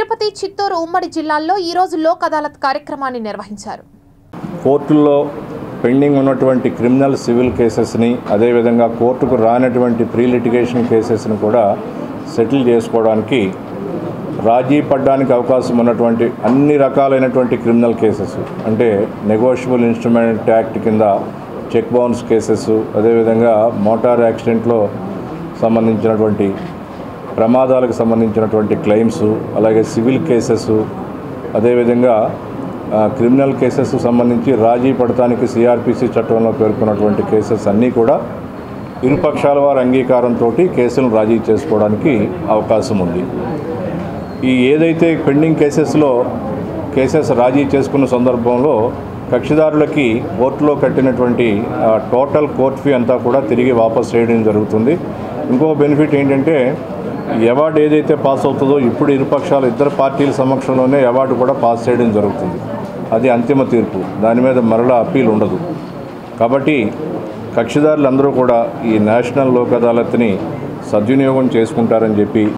తిరుపతి చిత్తూరు ఉమ్మడి జిల్లాల్లో ఈరోజు లోక్ అదాలత్ కార్యక్రమాన్ని నిర్వహించారు కోర్టుల్లో పెండింగ్ ఉన్నటువంటి క్రిమినల్ సివిల్ కేసెస్ని అదేవిధంగా కోర్టుకు రానటువంటి ప్రీ లిటిగేషన్ కేసెస్ని కూడా సెటిల్ చేసుకోవడానికి రాజీ పడ్డానికి అవకాశం ఉన్నటువంటి అన్ని రకాలైనటువంటి క్రిమినల్ కేసెస్ అంటే నెగోషియబుల్ ఇన్స్ట్రుమెంట్ యాక్ట్ కింద చెక్ బౌన్స్ కేసెస్ అదేవిధంగా మోటార్ యాక్సిడెంట్లో సంబంధించినటువంటి ప్రమాదాలకు సంబంధించినటువంటి క్లెయిమ్స్ అలాగే సివిల్ కేసెస్ అదేవిధంగా ఆ, క్రిమినల్ కేసెస్ సంబంధించి రాజీ పడటానికి సిఆర్పిసి చట్టంలో పేర్కొన్నటువంటి కేసెస్ అన్నీ కూడా ఇరుపక్షాల వారి అంగీకారంతో కేసులను రాజీ చేసుకోవడానికి అవకాశం ఉంది ఈ ఏదైతే పెండింగ్ కేసెస్లో కేసెస్ రాజీ చేసుకున్న సందర్భంలో కక్షిదారులకి కోర్టులో కట్టినటువంటి ఆ, టోటల్ కోర్ట్ ఫీ అంతా కూడా తిరిగి వాపస్ చేయడం జరుగుతుంది ఇంకో బెనిఫిట్ ఏంటంటే ఈ అవార్డు ఏదైతే పాస్ అవుతుందో ఇప్పుడు ఇరుపక్షాలు ఇద్దరు పార్టీల సమక్షంలోనే అవార్డు కూడా పాస్ చేయడం జరుగుతుంది అది అంతిమ తీర్పు దాని మీద మరలా అప్పీల్ ఉండదు కాబట్టి కక్షిదారులందరూ కూడా ఈ నేషనల్ లోక్ అదాలత్ని సద్వినియోగం చేసుకుంటారని చెప్పి